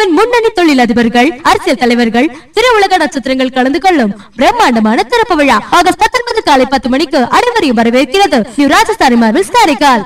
இந்தியாவின் முன்னணி தொழிலதிபர்கள் அரசியல் தலைவர்கள் திருவுலக நட்சத்திரங்கள் கலந்து கொள்ளும் பிரம்மாண்டமான திறப்பு விழா ஆகஸ்ட் பத்தொன்பது காலை பத்து மணிக்கு அனைவரையும் வரவேற்கிறது new Rajasthani marbles Karaikal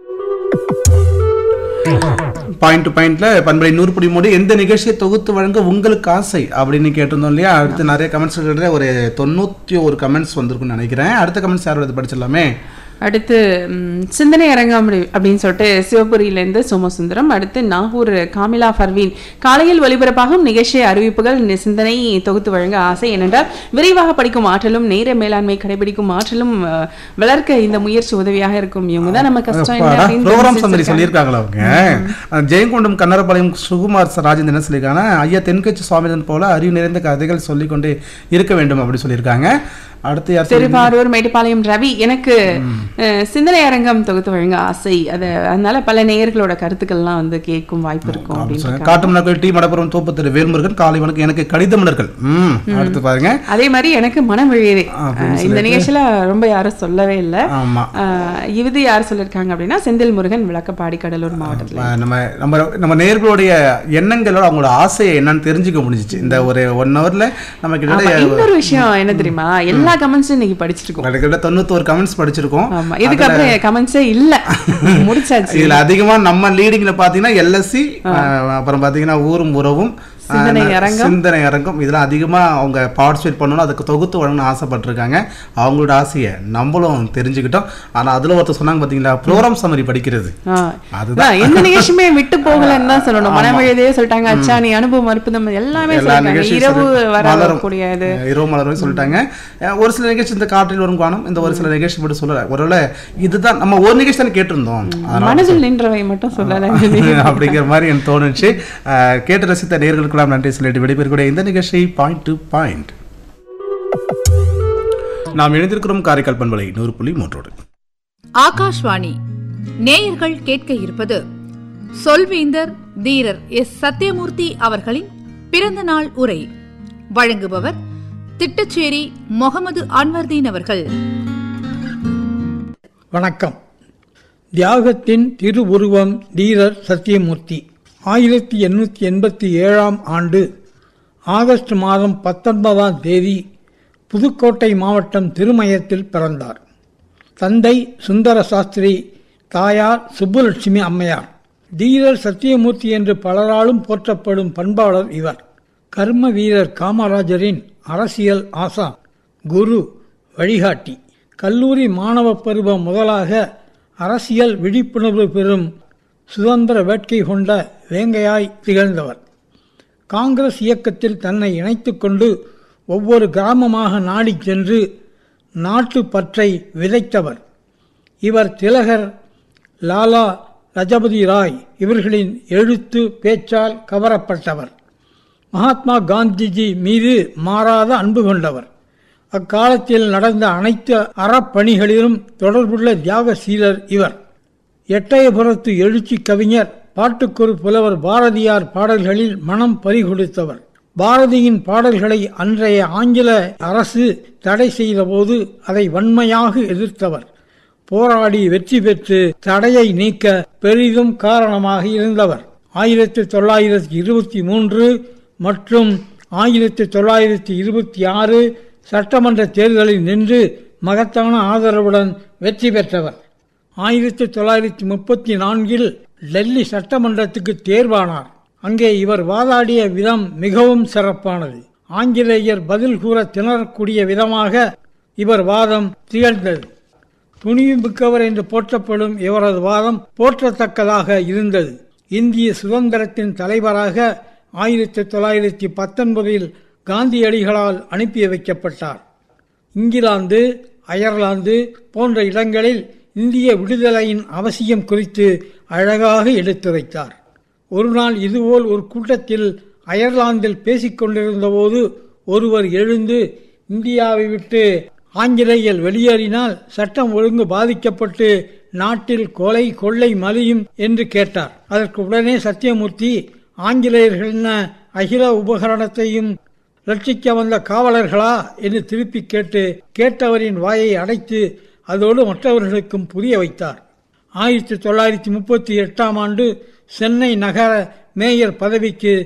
point to பாயிண்ட்ல பண்பலை நூறு புடி மோடி எந்த நிகழ்ச்சியை தொகுத்து வழங்க உங்களுக்கு ஆசை அப்படின்னு கேட்டிருந்தோம் இல்லையா அடுத்து நிறைய கமெண்ட்ஸ் ஒரு தொண்ணூத்தி ஒரு கமெண்ட்ஸ் வந்திருக்கும்னு நினைக்கிறேன் அடுத்த கமெண்ட்ஸ் யாரோட படிச்சிடலாமே அடுத்து ம், சிந்தனை அரங்கம் அப்படி- அப்படின்னு சொல்லிட்டு சிவபுரியிலேருந்து சோமசுந்தரம் அடுத்து நாகூர் காமிலா ஃபர்வீன் காலையில் ஒலிபரப்பாகும் நிகழ்ச்சி அறிவிப்புகள் நி- சிந்தனை தொகுத்து வழங்க ஆசை ஏனென்றால் விரைவாக படிக்கும் ஆற்றலும் நேர மேலாண்மை கடைபிடிக்கும் ஆற்றலும் அஹ், வளர்க்க இந்த முயற்சி உதவியாக இருக்கும் இவங்க தான் நம்ம கஷ்டம் என்ன அப்படின்னு ப்ரோக்ராம் சம்மரி தெரிஞ்சு சொல்லியிருக்காங்களா அவங்க ஜெயங்கொண்டம் கன்னரபாளையம் சுகுமார் ச- ராஜேந்திரன் என்ன சொல்லியிருக்காங்க ஐயா தென்கட்சி சுவாமிதன் போல அறிவு நிறைந்த கதைகள் சொல்லிக்கொண்டே இருக்க வேண்டும் அப்படி சொல்லியிருக்காங்க அடுத்து யார் சொல்லியிருக்காங்க? திருவாரூர் மேட்டுப்பாளையம் ரவி எனக்கு அஹ், சிந்தனை அரங்கம் தொகுத்து வழங்க ஆசை அது அதனால பல நேயர்களோட கருத்துக்கள்லாம் வந்து கேட்கும் வாய்ப்பு இருக்கும் அப்படின்னு அப்படின்னு சொன்னாங்க. காட்டுமன்னாக்கல் டி மடப்புறம் தோப்பு திரு வேல்முருகன் காலை வணக்கம் எனக்கு கடிதமலர்கள் ம் அடுத்து பாருங்க அதே மாதிரி எனக்கு மனம் விழியதே அப்படின்னு அஹ் இந்த நிகழ்ச்சியில ரொம்ப யாரும் சொல்லவே இல்லை ஆமா இது யார் சொல்லியிருக்காங்க அப்படின்னா செந்தில் முருகன் விளக்கப்பாடி கடலூர் மாவட்டத்துல ஆ, நம்ம நம்ம நம்ம நேர்களுடைய எண்ணங்களோட அவங்களோட ஆசையை என்னன்னு தெரிஞ்சுக்க முடிஞ்சிச்சு இந்த ஒரு ஒன் ஹவர்ல நம்ம ஆமா, கிட்ட இன்னொரு விஷயம் என்ன தெரியுமா எல்லா கமெண்ட்ஸும் இன்னைக்கு படிச்சிருக்கோம் கிட்ட தொண்ணூத்தோரு கமெண்ட்ஸ் படிச்சிருக்கோம் ஆமா இதுக்கப்புறம் கமெண்ட்ஸே இல்ல முடிச்சாச்சு இதுல அதிகமா நம்ம லீடிங்ல பாத்தீங்கன்னா எல்எஸ்சி அப்புறம் பாத்தீங்கன்னா ஊரும் உறவும் ஆ, சிந்தனை ந- அரங்கம். சிந்தனை அரங்கம் இதெல்லாம் அதிகமா அவங்க பார்ட்டிசிபேட் பண்ணணும் அதுக்கு தொகுத்து வழங்கணும்னு ஆசைப்பட்டிருக்காங்க அவங்களோட ஆசையை நம்மளும் தெரிஞ்சுக்கிட்டோம் ஆனா அதுல ஒருத்தர் சொன்னாங்க பாத்தீங்களா ப்ரோக்ராம் சம்மரி படிக்கிறது ஆ. அதுதான். அதான், எந்த நிகழ்ச்சியுமே விட்டு போகலன்னு தான் சொல்லணும் மனவழியதே சொல்லிட்டாங்க அச்சாணி அனுபவம் அற்புதம் எல்லாமே எல்லா சொல்லிட்டாங்க நிகழ்ச்சியும் இரவு சரி. வர மலரும். கூடியது இரவு மலரும் சொல்லிட்டாங்க அஹ் ஒரு சில நிகழ்ச்சி இந்த காற்றில் வரும் காணும் இந்த ஒரு சில நிகழ்ச்சி மட்டும் சொல்லல ஒருவேளை இதுதான் நம்ம ஒரு நிகழ்ச்சி தானே கேட்டிருந்தோம் அதனால மனதில் நின்றவை மட்டும் சொல்லல அப்படிங்கிற மாதிரி எனக்கு தோணுச்சு அஹ் கேட்டு ரசித்த நேர்களுக்கெல்லாம் நன்றி சொல்லிட்டு விடைபெறக்கூடிய இந்த நிகழ்ச்சி பாயிண்ட் டு பாயிண்ட் நாம் இணைந்திருக்கிறோம் காரைக்கால் பண்பலை நூறு புள்ளி மூன்றோடு ஆகாஷ்வாணி நேயர்கள் கேட்க இருப்பது சொல்வேந்தர் தீரர் எஸ் சத்யமூர்த்தி அவர்களின் பிறந்த நாள் உரை வழங்குபவர் திட்டச்சேரி முகமது அன்வர்தீன் அவர்கள் வணக்கம் தியாகத்தின் திருவுருவம் தீரர் சத்தியமூர்த்தி ஆயிரத்தி எண்ணூற்றி எண்பத்தி ஏழாம் ஆண்டு ஆகஸ்ட் மாதம் பத்தொன்பதாம் தேதி புதுக்கோட்டை மாவட்டம் திருமயத்தில் பிறந்தார் தந்தை சுந்தர சாஸ்திரி தாயார் சுப்புலட்சுமி அம்மையார் தீரர் சத்தியமூர்த்தி என்று பலராலும் போற்றப்படும் பண்பாளர் இவர் கர்ம வீரர் காமராஜரின் அரசியல் ஆசா குரு வழிகாட்டி கல்லூரி மாணவ பருவம் முதலாக அரசியல் விழிப்புணர்வு பெறும் சுதந்திர வேட்கை கொண்ட வேங்கையாய் திகழ்ந்தவர் காங்கிரஸ் இயக்கத்தில் தன்னை இணைத்துக் கொண்டு ஒவ்வொரு கிராமமாக நாடிச் சென்று நாட்டு பற்றை விதைத்தவர் இவர் திலகர் லாலா லஜபதி ராய் இவர்களின் எழுத்து பேச்சால் கவரப்பட்டவர் மகாத்மா காந்திஜி மீது மாறாத அன்பு கொண்டவர் அக்காலத்தில் நடந்த அனைத்து அறப்பணிகளிலும் தொடர்புள்ள தியாகசீலர் இவர் எட்டயபுரத்து எழுச்சி கவிஞர் பாட்டுக்கொரு புலவர் பாரதியார் பாடல்களில் மனம் பறிகொடுத்தவர் பாரதியின் பாடல்களை அன்றைய ஆங்கில அரசு தடை செய்தபோது அதை வன்மையாக எதிர்த்தவர் போராடி வெற்றி பெற்று தடையை நீக்க பெரிதும் காரணமாக இருந்தவர் ஆயிரத்தி தொள்ளாயிரத்தி இருபத்தி மூன்று மற்றும் ஆயிரத்தி தொள்ளாயிரத்தி இருபத்தி ஆறு சட்டமன்ற தேர்தலில் நின்று மகத்தான ஆதரவுடன் வெற்றி பெற்றவர் ஆயிரத்தி தொள்ளாயிரத்தி முப்பத்தி நான்கில் டெல்லி சட்டமன்றத்துக்கு தேர்வானார் அங்கே இவர் வாதாடிய விதம் மிகவும் சிறப்பானது ஆங்கிலேயர் பதில் கூற திணறக்கூடிய விதமாக இவர் வாதம் திகழ்ந்தது துணிவு மிக்கவர் என்று போற்றப்படும் இவரது வாதம் போற்றத்தக்கதாக இருந்தது இந்திய சுதந்திரத்தின் தலைவராக ஆயிரத்தி தொள்ளாயிரத்தி பத்தொன்பதில் காந்தியடிகளால் அனுப்பி வைக்கப்பட்டார் இங்கிலாந்து அயர்லாந்து போன்ற இடங்களில் இந்திய விடுதலையின் அவசியம் குறித்து அழகாக எடுத்துரைத்தார் ஒருநாள் இதுபோல் ஒரு கூட்டத்தில் அயர்லாந்தில் பேசிக் கொண்டிருந்தபோது ஒருவர் எழுந்து இந்தியாவை விட்டு ஆங்கிலேயர் வெளியேறினால் சட்டம் ஒழுங்கு பாதிக்கப்பட்டு நாட்டில் கொலை கொள்ளை மலியும் என்று கேட்டார் அதற்கு உடனே சத்தியமூர்த்தி ஆங்கிலேயர்கள் என்ன அகில உபகரணத்தையும் ரட்சிக்க வந்த காவலர்களா என்று திருப்பி கேட்டு கேட்டவரின் வாயை அடைத்து அதோடு மற்றவர்களுக்கும் புரிய வைத்தார் ஆயிரத்தி தொள்ளாயிரத்தி முப்பத்தி எட்டாம் ஆண்டு சென்னை நகர மேயர் பதவிக்கு